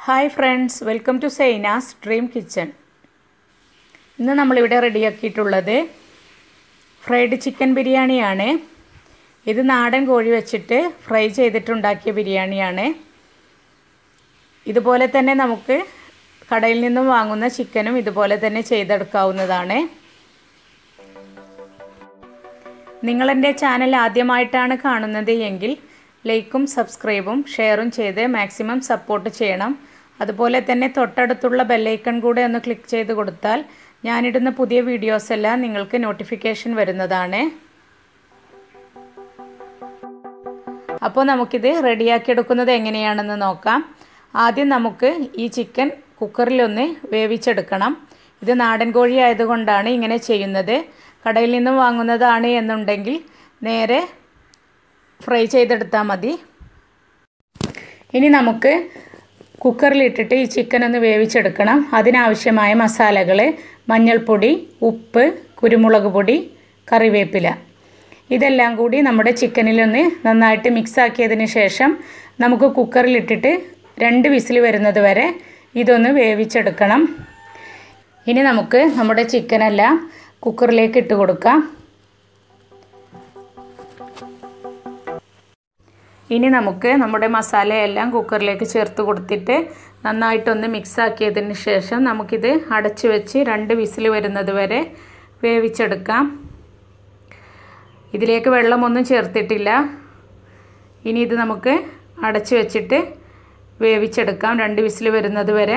hi friends welcome to Saina's dream kitchen ഇന്ന് നമ്മളിവിടെ റെഡിയാക്കിയിട്ടുള്ളത് fried chicken ബിരിയാണിയാണ് ഇത് നാടൻ കോഴി വെച്ചിട്ട് ഫ്രൈ ചെയ്തിട്ടുണ്ടാക്കിയ ബിരിയാണിയാണ് ഇതുപോലെ തന്നെ നമുക്ക് കടയിൽ നിന്നും വാങ്ങുന്ന ചിക്കനും ഇതുപോലെ തന്നെ ചെയ്തെടുക്കാവുന്നതാണ് നിങ്ങളെൻ്റെ ചാനൽ ആദ്യമായിട്ടാണ് കാണുന്നത് എങ്കിൽ ലൈക്കും സബ്സ്ക്രൈബും ഷെയറും ചെയ്ത് മാക്സിമം സപ്പോർട്ട് ചെയ്യണം അതുപോലെ തന്നെ തൊട്ടടുത്തുള്ള ബെല്ലൈക്കൺ കൂടെ ഒന്ന് ക്ലിക്ക് ചെയ്ത് കൊടുത്താൽ ഞാനിടുന്ന പുതിയ വീഡിയോസ് എല്ലാം നിങ്ങൾക്ക് നോട്ടിഫിക്കേഷൻ വരുന്നതാണ് അപ്പോൾ നമുക്കിത് റെഡിയാക്കി എടുക്കുന്നത് എങ്ങനെയാണെന്ന് നോക്കാം ആദ്യം നമുക്ക് ഈ ചിക്കൻ കുക്കറിലൊന്ന് വേവിച്ചെടുക്കണം ഇത് നാടൻ കോഴി ആയതുകൊണ്ടാണ് ഇങ്ങനെ ചെയ്യുന്നത് കടയിൽ നിന്നും വാങ്ങുന്നതാണ് എന്നുണ്ടെങ്കിൽ നേരെ ഫ്രൈ ചെയ്തെടുത്താൽ മതി ഇനി നമുക്ക് കുക്കറിലിട്ടിട്ട് ഈ ചിക്കൻ ഒന്ന് വേവിച്ചെടുക്കണം അതിനാവശ്യമായ മസാലകൾ മഞ്ഞൾപ്പൊടി ഉപ്പ് കുരുമുളക് പൊടി കറിവേപ്പില ഇതെല്ലാം കൂടി നമ്മുടെ ചിക്കനിലൊന്ന് നന്നായിട്ട് മിക്സ് ആക്കിയതിന് ശേഷം നമുക്ക് കുക്കറിലിട്ടിട്ട് രണ്ട് വിസിൽ വരുന്നത് വരെ ഇതൊന്ന് വേവിച്ചെടുക്കണം ഇനി നമുക്ക് നമ്മുടെ ചിക്കനെല്ലാം കുക്കറിലേക്ക് ഇട്ട് കൊടുക്കാം ഇനി നമുക്ക് നമ്മുടെ മസാലയെല്ലാം കുക്കറിലേക്ക് ചേർത്ത് കൊടുത്തിട്ട് നന്നായിട്ടൊന്ന് മിക്സ് ആക്കിയതിന് ശേഷം നമുക്കിത് അടച്ചു വെച്ച് രണ്ട് വിസിൽ വരുന്നത് വരെ വേവിച്ചെടുക്കാം ഇതിലേക്ക് വെള്ളമൊന്നും ചേർത്തിട്ടില്ല ഇനി ഇത് നമുക്ക് അടച്ചു വെച്ചിട്ട് വേവിച്ചെടുക്കാം രണ്ട് വിസിൽ വരുന്നത് വരെ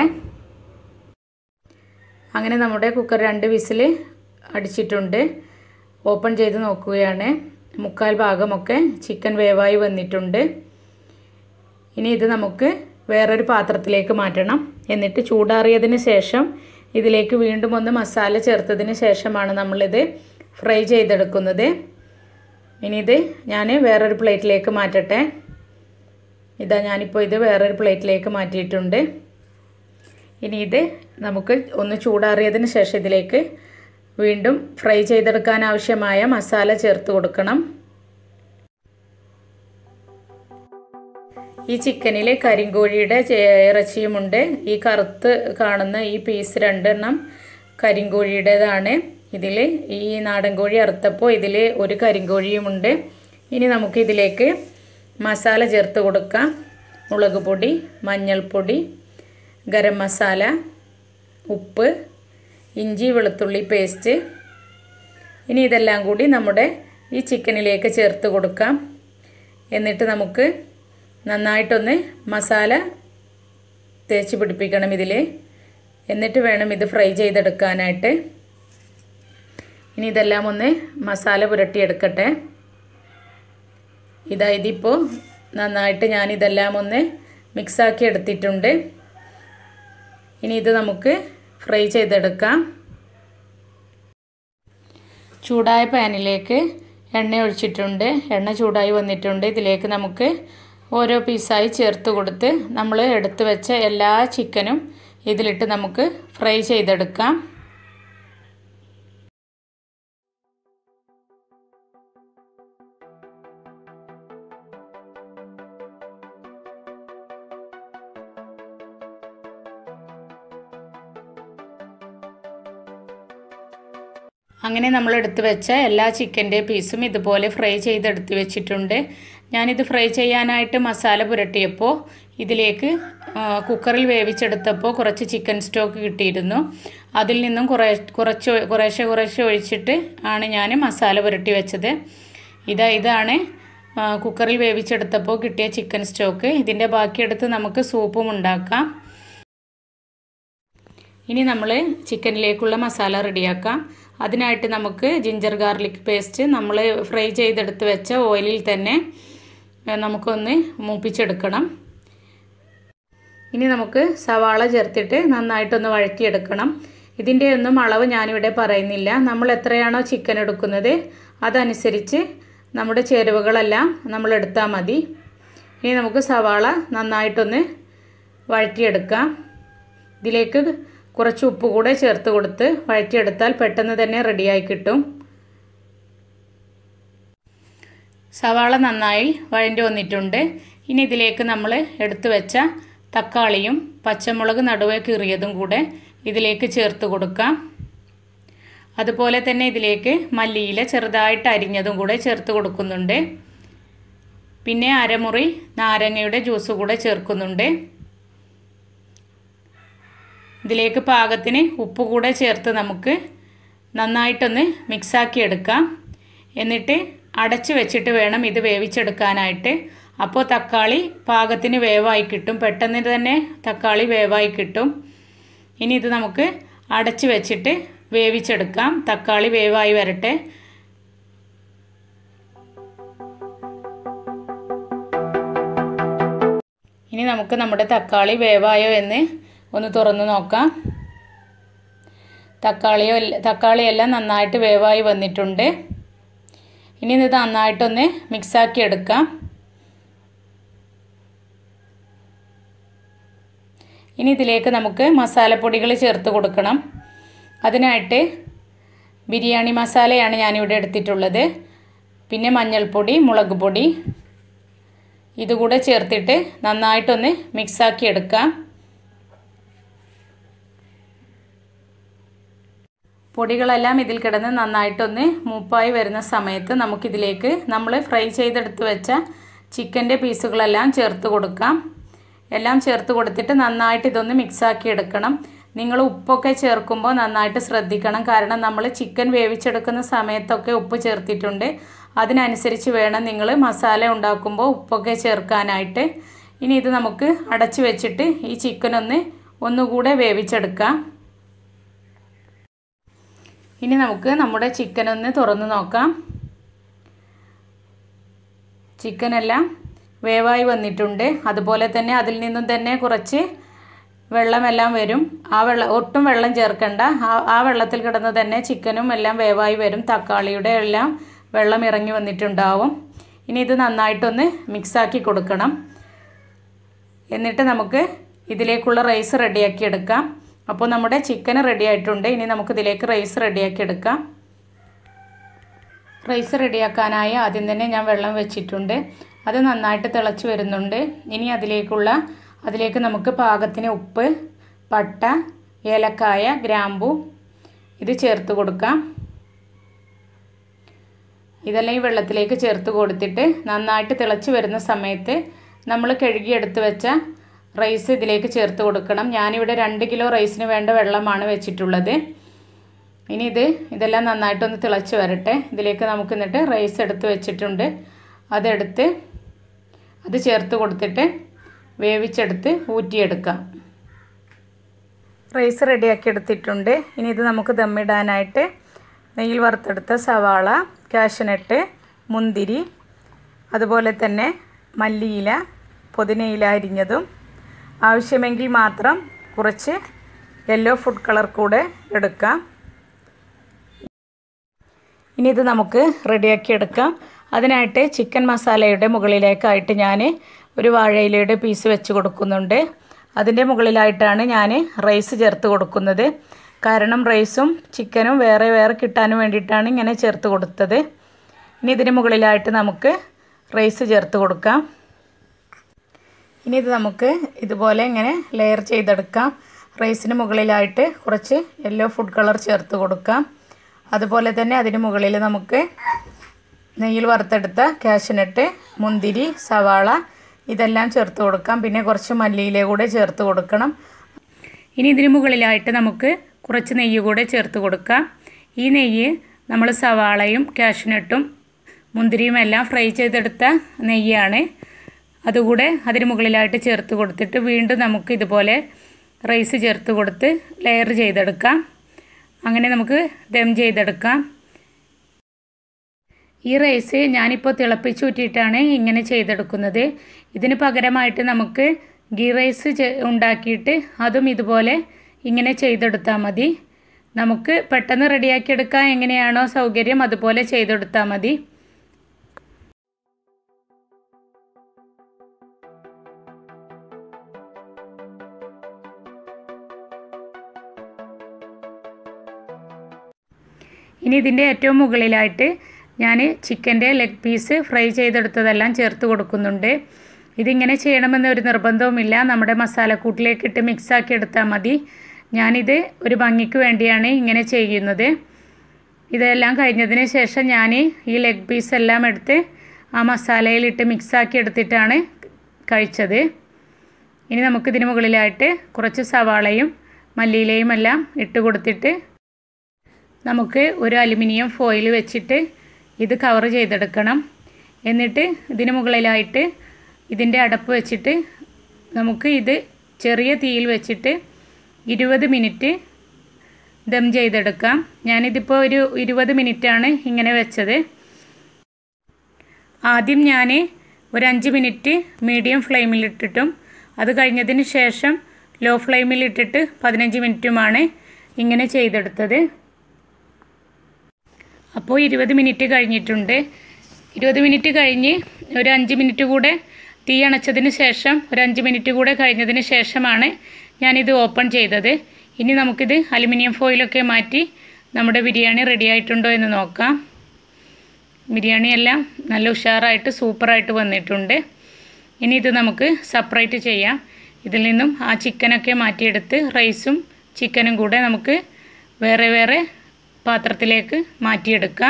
അങ്ങനെ നമ്മുടെ കുക്കർ രണ്ട് വിസിൽ അടിച്ചിട്ടുണ്ട് ഓപ്പൺ ചെയ്ത് നോക്കുകയാണ് മുക്കാൽ ഭാഗമൊക്കെ ചിക്കൻ വേവായി വന്നിട്ടുണ്ട് ഇനി ഇത് നമുക്ക് വേറൊരു പാത്രത്തിലേക്ക് മാറ്റണം എന്നിട്ട് ചൂടാറിയതിന് ശേഷം ഇതിലേക്ക് വീണ്ടും ഒന്ന് മസാല ചേർത്തതിന് ശേഷമാണ് നമ്മളിത് ഫ്രൈ ചെയ്തെടുക്കുന്നത് ഇനി ഇത് ഞാൻ വേറൊരു പ്ലേറ്റിലേക്ക് മാറ്റട്ടെ ഇതാ ഞാനിപ്പോൾ ഇത് വേറൊരു പ്ലേറ്റിലേക്ക് മാറ്റിയിട്ടുണ്ട് ഇനി ഇത് നമുക്ക് ഒന്ന് ചൂടാറിയതിന് ശേഷം ഇതിലേക്ക് വീണ്ടും ഫ്രൈ ചെയ്തെടുക്കാൻ ആവശ്യമായ മസാല ചേർത്ത് കൊടുക്കണം ഈ ചിക്കനിൽ കരിങ്കോഴിയുടെ ഇറച്ചിയുമുണ്ട് ഈ കറുത്ത് കാണുന്ന ഈ പീസ് രണ്ടെണ്ണം കരിങ്കോഴിയുടേതാണ് ഇതിൽ ഈ നാടൻ കോഴി അറുത്തപ്പോൾ ഇതിൽ ഒരു കരിങ്കോഴിയുമുണ്ട് ഇനി നമുക്ക് ഇതിലേക്ക് മസാല ചേർത്ത് കൊടുക്കാം മുളക് പൊടി മഞ്ഞൾപ്പൊടി ഗരം മസാല ഉപ്പ് ഇഞ്ചി വെളുത്തുള്ളി പേസ്റ്റ് ഇനി ഇതെല്ലാം കൂടി നമ്മുടെ ഈ ചിക്കനിലേക്ക് ചേർത്ത് കൊടുക്കാം എന്നിട്ട് നമുക്ക് നന്നായിട്ടൊന്ന് മസാല തേച്ച് പിടിപ്പിക്കണം ഇതിൽ എന്നിട്ട് വേണം ഇത് ഫ്രൈ ചെയ്തെടുക്കാനായിട്ട് ഇനി ഇതെല്ലാം ഒന്ന് മസാല പുരട്ടിയെടുക്കട്ടെ ഇതാ ഇതിപ്പോൾ നന്നായിട്ട് ഞാനിതെല്ലാം ഒന്ന് മിക്സാക്കി എടുത്തിട്ടുണ്ട് ഇനി ഇത് നമുക്ക് ഫ്രൈ ചെയ്തെടുക്കാം ചൂടായ പാനിലേക്ക് എണ്ണ ഒഴിച്ചിട്ടുണ്ട് എണ്ണ ചൂടായി വന്നിട്ടുണ്ട് ഇതിലേക്ക് നമുക്ക് ഓരോ പീസായി ചേർത്ത് കൊടുത്ത് നമ്മൾ എടുത്തു വെച്ച എല്ലാ ചിക്കനും ഇതിലിട്ട് നമുക്ക് ഫ്രൈ ചെയ്തെടുക്കാം അങ്ങനെ നമ്മൾ എടുത്തു വെച്ച എല്ലാ ചിക്കൻ്റെ പീസും ഇതുപോലെ ഫ്രൈ ചെയ്തെടുത്ത് വെച്ചിട്ടുണ്ട് ഞാനിത് ഫ്രൈ ചെയ്യാനായിട്ട് മസാല പുരട്ടിയപ്പോൾ ഇതിലേക്ക് കുക്കറിൽ വേവിച്ചെടുത്തപ്പോൾ കുറച്ച് ചിക്കൻ സ്റ്റോക്ക് കിട്ടിയിരുന്നു അതിൽ നിന്നും കുറേ കുറച്ച് കുറേശ്ശെ കുറേശ്ശെ ഒഴിച്ചിട്ട് ആണ് ഞാൻ മസാല പുരട്ടി വെച്ചത് ഇതാ ഇതാണ് കുക്കറിൽ വേവിച്ചെടുത്തപ്പോൾ കിട്ടിയ ചിക്കൻ സ്റ്റോക്ക് ഇതിൻ്റെ ബാക്കിയെടുത്ത് നമുക്ക് സൂപ്പും ഉണ്ടാക്കാം ഇനി നമ്മൾ ചിക്കനിലേക്കുള്ള മസാല റെഡിയാക്കാം അതിനായിട്ട് നമുക്ക് ജിഞ്ചർ ഗാർലിക് പേസ്റ്റ് നമ്മൾ ഫ്രൈ ചെയ്തെടുത്ത് വെച്ച ഓയിലിൽ തന്നെ നമുക്കൊന്ന് മൂപ്പിച്ചെടുക്കണം ഇനി നമുക്ക് സവാള ചേർത്തിട്ട് നന്നായിട്ടൊന്ന് വഴറ്റിയെടുക്കണം ഇതിൻ്റെ ഒന്നും അളവ് ഞാനിവിടെ പറയുന്നില്ല നമ്മൾ എത്രയാണോ ചിക്കൻ എടുക്കുന്നത് അതനുസരിച്ച് നമ്മുടെ ചേരുവകളെല്ലാം നമ്മൾ എടുത്താൽ മതി ഇനി നമുക്ക് സവാള നന്നായിട്ടൊന്ന് വഴറ്റിയെടുക്കാം ഇതിലേക്ക് കുറച്ച് ഉപ്പ് കൂടെ ചേർത്ത് കൊടുത്ത് വഴറ്റിയെടുത്താൽ പെട്ടെന്ന് തന്നെ റെഡിയായി കിട്ടും സവാള നന്നായി വഴണ്ടി വന്നിട്ടുണ്ട് ഇനി ഇതിലേക്ക് നമ്മൾ എടുത്തു വെച്ച തക്കാളിയും പച്ചമുളക് നടുവേ കീറിയതും കൂടെ ഇതിലേക്ക് ചേർത്ത് കൊടുക്കാം അതുപോലെ തന്നെ ഇതിലേക്ക് മല്ലിയില ചെറുതായിട്ട് അരിഞ്ഞതും കൂടെ ചേർത്ത് കൊടുക്കുന്നുണ്ട് പിന്നെ അരമുറി നാരങ്ങയുടെ ജ്യൂസ് കൂടെ ചേർക്കുന്നുണ്ട് ഇതിലേക്ക് പാകത്തിന് ഉപ്പ് കൂടെ ചേർത്ത് നമുക്ക് നന്നായിട്ടൊന്ന് മിക്സാക്കി എടുക്കാം എന്നിട്ട് അടച്ചു വെച്ചിട്ട് വേണം ഇത് വേവിച്ചെടുക്കാനായിട്ട് അപ്പോൾ തക്കാളി പാകത്തിന് വേവായി കിട്ടും പെട്ടെന്ന് തന്നെ തക്കാളി വേവായി കിട്ടും ഇനി ഇത് നമുക്ക് അടച്ചു വെച്ചിട്ട് വേവിച്ചെടുക്കാം തക്കാളി വേവായി വരട്ടെ ഇനി നമുക്ക് നമ്മുടെ തക്കാളി വേവായോ എന്ന് ഒന്ന് തുറന്ന് നോക്കാം തക്കാളിയോ തക്കാളിയെല്ലാം നന്നായിട്ട് വേവായി വന്നിട്ടുണ്ട് ഇനി ഇത് നന്നായിട്ടൊന്ന് മിക്സാക്കി എടുക്കാം ഇനി ഇതിലേക്ക് നമുക്ക് മസാലപ്പൊടികൾ ചേർത്ത് കൊടുക്കണം അതിനായിട്ട് ബിരിയാണി മസാലയാണ് ഞാനിവിടെ എടുത്തിട്ടുള്ളത് പിന്നെ മഞ്ഞൾപ്പൊടി മുളക് പൊടി ഇതുകൂടെ ചേർത്തിട്ട് നന്നായിട്ടൊന്ന് മിക്സാക്കി എടുക്കാം പൊടികളെല്ലാം ഇതിൽ കിടന്ന് നന്നായിട്ടൊന്ന് മൂപ്പായി വരുന്ന സമയത്ത് നമുക്കിതിലേക്ക് നമ്മൾ ഫ്രൈ ചെയ്തെടുത്ത് വെച്ച ചിക്കൻ്റെ പീസുകളെല്ലാം ചേർത്ത് കൊടുക്കാം എല്ലാം ചേർത്ത് കൊടുത്തിട്ട് നന്നായിട്ട് ഇതൊന്ന് മിക്സാക്കി എടുക്കണം നിങ്ങൾ ഉപ്പൊക്കെ ചേർക്കുമ്പോൾ നന്നായിട്ട് ശ്രദ്ധിക്കണം കാരണം നമ്മൾ ചിക്കൻ വേവിച്ചെടുക്കുന്ന സമയത്തൊക്കെ ഉപ്പ് ചേർത്തിട്ടുണ്ട് അതിനനുസരിച്ച് വേണം നിങ്ങൾ മസാല ഉണ്ടാക്കുമ്പോൾ ഉപ്പൊക്കെ ചേർക്കാനായിട്ട് ഇനി ഇത് നമുക്ക് അടച്ചു വെച്ചിട്ട് ഈ ചിക്കൻ ഒന്ന് ഒന്നുകൂടെ വേവിച്ചെടുക്കാം ഇനി നമുക്ക് നമ്മുടെ ചിക്കൻ ഒന്ന് തുറന്ന് നോക്കാം ചിക്കനെല്ലാം വേവായി വന്നിട്ടുണ്ട് അതുപോലെ തന്നെ അതിൽ നിന്നും തന്നെ കുറച്ച് വെള്ളമെല്ലാം വരും ആ വെള്ളം ഒട്ടും വെള്ളം ചേർക്കണ്ട ആ ആ വെള്ളത്തിൽ കിടന്ന് തന്നെ ചിക്കനും എല്ലാം വേവായി വരും തക്കാളിയുടെ എല്ലാം വെള്ളം ഇറങ്ങി വന്നിട്ടുണ്ടാവും ഇനി ഇത് നന്നായിട്ടൊന്ന് മിക്സാക്കി കൊടുക്കണം എന്നിട്ട് നമുക്ക് ഇതിലേക്കുള്ള റൈസ് റെഡിയാക്കി എടുക്കാം അപ്പോൾ നമ്മുടെ ചിക്കൻ റെഡി ആയിട്ടുണ്ട് ഇനി നമുക്ക് ഇതിലേക്ക് റൈസ് റെഡിയാക്കി എടുക്കാം റൈസ് റെഡിയാക്കാനായി ആദ്യം തന്നെ ഞാൻ വെള്ളം വെച്ചിട്ടുണ്ട് അത് നന്നായിട്ട് തിളച്ച് വരുന്നുണ്ട് ഇനി അതിലേക്കുള്ള അതിലേക്ക് നമുക്ക് പാകത്തിന് ഉപ്പ് പട്ട ഏലക്കായ ഗ്രാമ്പു ഇത് ചേർത്ത് കൊടുക്കാം ഇതെല്ലാം ഈ വെള്ളത്തിലേക്ക് ചേർത്ത് കൊടുത്തിട്ട് നന്നായിട്ട് തിളച്ച് വരുന്ന സമയത്ത് നമ്മൾ കഴുകിയെടുത്ത് വെച്ച റൈസ് ഇതിലേക്ക് ചേർത്ത് കൊടുക്കണം ഞാനിവിടെ രണ്ട് കിലോ റൈസിന് വേണ്ട വെള്ളമാണ് വെച്ചിട്ടുള്ളത് ഇനി ഇത് ഇതെല്ലാം നന്നായിട്ടൊന്ന് തിളച്ച് വരട്ടെ ഇതിലേക്ക് നമുക്ക് എന്നിട്ട് റൈസ് എടുത്ത് വെച്ചിട്ടുണ്ട് അതെടുത്ത് അത് ചേർത്ത് കൊടുത്തിട്ട് വേവിച്ചെടുത്ത് ഊറ്റിയെടുക്കാം റൈസ് റെഡിയാക്കി എടുത്തിട്ടുണ്ട് ഇനി ഇത് നമുക്ക് ദമ്മിടാനായിട്ട് നെയ്യിൽ വറുത്തെടുത്ത സവാള കാഷ്യനട്ട് മുന്തിരി അതുപോലെ തന്നെ മല്ലിയില പുതിനയില അരിഞ്ഞതും ആവശ്യമെങ്കിൽ മാത്രം കുറച്ച് യെല്ലോ ഫുഡ് കളർ കൂടെ എടുക്കാം ഇനി ഇത് നമുക്ക് റെഡിയാക്കി എടുക്കാം അതിനായിട്ട് ചിക്കൻ മസാലയുടെ മുകളിലേക്കായിട്ട് ഞാൻ ഒരു വാഴയിലയുടെ പീസ് വെച്ച് കൊടുക്കുന്നുണ്ട് അതിൻ്റെ മുകളിലായിട്ടാണ് ഞാൻ റൈസ് ചേർത്ത് കൊടുക്കുന്നത് കാരണം റൈസും ചിക്കനും വേറെ വേറെ കിട്ടാനും വേണ്ടിയിട്ടാണ് ഇങ്ങനെ ചേർത്ത് കൊടുത്തത് ഇനി ഇതിന് മുകളിലായിട്ട് നമുക്ക് റൈസ് ചേർത്ത് കൊടുക്കാം ഇനി ഇത് നമുക്ക് ഇതുപോലെ ഇങ്ങനെ ലെയർ ചെയ്തെടുക്കാം റൈസിന് മുകളിലായിട്ട് കുറച്ച് യെല്ലോ ഫുഡ് കളർ ചേർത്ത് കൊടുക്കാം അതുപോലെ തന്നെ അതിന് മുകളിൽ നമുക്ക് നെയ്യിൽ വറുത്തെടുത്ത കാഷ്യനട്ട് മുന്തിരി സവാള ഇതെല്ലാം ചേർത്ത് കൊടുക്കാം പിന്നെ കുറച്ച് മല്ലിയില കൂടെ ചേർത്ത് കൊടുക്കണം ഇനി ഇതിന് മുകളിലായിട്ട് നമുക്ക് കുറച്ച് നെയ്യ് കൂടെ ചേർത്ത് കൊടുക്കാം ഈ നെയ്യ് നമ്മൾ സവാളയും കാഷ്നട്ടും മുന്തിരിയും എല്ലാം ഫ്രൈ ചെയ്തെടുത്ത നെയ്യാണ് അതുകൂടെ അതിന് മുകളിലായിട്ട് ചേർത്ത് കൊടുത്തിട്ട് വീണ്ടും നമുക്ക് ഇതുപോലെ റൈസ് ചേർത്ത് കൊടുത്ത് ലെയർ ചെയ്തെടുക്കാം അങ്ങനെ നമുക്ക് ദം ചെയ്തെടുക്കാം ഈ റൈസ് ഞാനിപ്പോൾ തിളപ്പിച്ചൂറ്റിയിട്ടാണ് ഇങ്ങനെ ചെയ്തെടുക്കുന്നത് ഇതിന് പകരമായിട്ട് നമുക്ക് ഗീ റൈസ് ഉണ്ടാക്കിയിട്ട് അതും ഇതുപോലെ ഇങ്ങനെ ചെയ്തെടുത്താൽ മതി നമുക്ക് പെട്ടെന്ന് റെഡിയാക്കിയെടുക്കാൻ എങ്ങനെയാണോ സൗകര്യം അതുപോലെ ചെയ്തെടുത്താൽ മതി ഇനി ഇതിൻ്റെ ഏറ്റവും മുകളിലായിട്ട് ഞാൻ ചിക്കൻ്റെ ലെഗ് പീസ് ഫ്രൈ ചെയ്തെടുത്തതെല്ലാം ചേർത്ത് കൊടുക്കുന്നുണ്ട് ഇതിങ്ങനെ ചെയ്യണമെന്ന് ഒരു നിർബന്ധവുമില്ല നമ്മുടെ മസാലക്കൂട്ടിലേക്ക് ഇട്ട് മിക്സാക്കി എടുത്താൽ മതി ഞാനിത് ഒരു ഭംഗിക്ക് വേണ്ടിയാണ് ഇങ്ങനെ ചെയ്യുന്നത് ഇതെല്ലാം കഴിഞ്ഞതിന് ശേഷം ഞാൻ ഈ ലെഗ് പീസ് എല്ലാം എടുത്ത് ആ മസാലയിലിട്ട് മിക്സാക്കി എടുത്തിട്ടാണ് കഴിച്ചത് ഇനി നമുക്കിതിന് മുകളിലായിട്ട് കുറച്ച് സവാളയും മല്ലിയിലയും എല്ലാം ഇട്ട് കൊടുത്തിട്ട് നമുക്ക് ഒരു അലുമിനിയം ഫോയിൽ വെച്ചിട്ട് ഇത് കവർ ചെയ്തെടുക്കണം എന്നിട്ട് ഇതിന് മുകളിലായിട്ട് ഇതിൻ്റെ അടപ്പ് വെച്ചിട്ട് നമുക്ക് ഇത് ചെറിയ തീയിൽ വെച്ചിട്ട് ഇരുപത് മിനിറ്റ് ദം ചെയ്തെടുക്കാം ഞാനിതിപ്പോൾ ഒരു ഇരുപത് മിനിറ്റാണ് ഇങ്ങനെ വെച്ചത് ആദ്യം ഞാൻ ഒരു അഞ്ച് മിനിറ്റ് മീഡിയം ഫ്ലെയിമിലിട്ടിട്ടും അത് കഴിഞ്ഞതിന് ശേഷം ലോ ഫ്ലെയിമിലിട്ടിട്ട് പതിനഞ്ച് മിനിറ്റുമാണ് ഇങ്ങനെ ചെയ്തെടുത്തത് അപ്പോൾ ഇരുപത് മിനിറ്റ് കഴിഞ്ഞിട്ടുണ്ട് ഇരുപത് മിനിറ്റ് കഴിഞ്ഞ് ഒരു അഞ്ച് മിനിറ്റ് കൂടെ തീ അണച്ചതിന് ശേഷം ഒരു അഞ്ച് മിനിറ്റ് കൂടെ കഴിഞ്ഞതിന് ശേഷമാണ് ഞാനിത് ഓപ്പൺ ചെയ്തത് ഇനി നമുക്കിത് അലുമിനിയം ഫോയിലൊക്കെ മാറ്റി നമ്മുടെ ബിരിയാണി റെഡി ആയിട്ടുണ്ടോ എന്ന് നോക്കാം ബിരിയാണി എല്ലാം നല്ല ഉഷാറായിട്ട് സൂപ്പറായിട്ട് വന്നിട്ടുണ്ട് ഇനി ഇത് നമുക്ക് സെപ്പറേറ്റ് ചെയ്യാം ഇതിൽ നിന്നും ആ ചിക്കനൊക്കെ മാറ്റിയെടുത്ത് റൈസും ചിക്കനും കൂടെ നമുക്ക് വേറെ വേറെ പാത്രത്തിലേക്ക് മാറ്റിയെടുക്കാം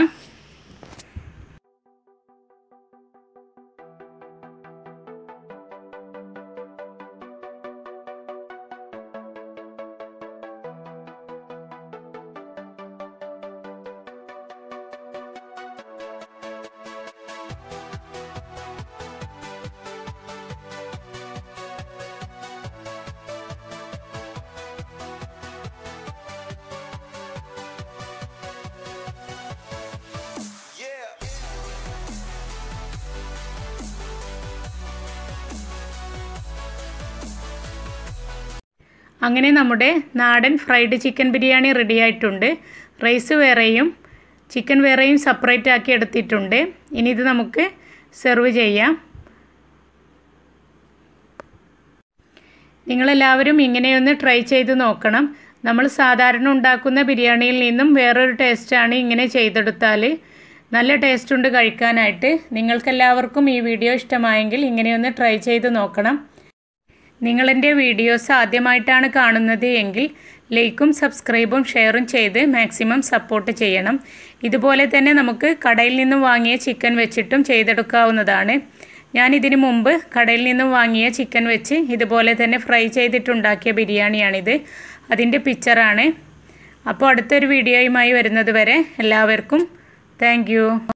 അങ്ങനെ നമ്മുടെ നാടൻ ഫ്രൈഡ് ചിക്കൻ ബിരിയാണി റെഡി ആയിട്ടുണ്ട് റൈസ് വേറെയും ചിക്കൻ വേറെയും സെപ്പറേറ്റ് ആക്കി എടുത്തിട്ടുണ്ട് ഇനി ഇത് നമുക്ക് സെർവ് ചെയ്യാം നിങ്ങളെല്ലാവരും ഇങ്ങനെയൊന്ന് ട്രൈ ചെയ്ത് നോക്കണം നമ്മൾ സാധാരണ ഉണ്ടാക്കുന്ന ബിരിയാണിയിൽ നിന്നും വേറൊരു ടേസ്റ്റാണ് ഇങ്ങനെ ചെയ്തെടുത്താൽ നല്ല ടേസ്റ്റ് ഉണ്ട് കഴിക്കാനായിട്ട് നിങ്ങൾക്കെല്ലാവർക്കും ഈ വീഡിയോ ഇഷ്ടമായെങ്കിൽ ഇങ്ങനെയൊന്ന് ട്രൈ ചെയ്ത് നോക്കണം നിങ്ങളെൻ്റെ വീഡിയോസ് ആദ്യമായിട്ടാണ് കാണുന്നത് എങ്കിൽ ലൈക്കും സബ്സ്ക്രൈബും ഷെയറും ചെയ്ത് മാക്സിമം സപ്പോർട്ട് ചെയ്യണം ഇതുപോലെ തന്നെ നമുക്ക് കടയിൽ നിന്നും വാങ്ങിയ ചിക്കൻ വെച്ചിട്ടും ചെയ്തെടുക്കാവുന്നതാണ് ഞാൻ ഇതിനു മുമ്പ് കടയിൽ നിന്നും വാങ്ങിയ ചിക്കൻ വെച്ച് ഇതുപോലെ തന്നെ ഫ്രൈ ചെയ്തിട്ടുണ്ടാക്കിയ ബിരിയാണിയാണിത് അതിൻ്റെ പിക്ചറാണ് അപ്പോൾ അടുത്തൊരു വീഡിയോയുമായി വരുന്നത് വരെ എല്ലാവർക്കും താങ്ക്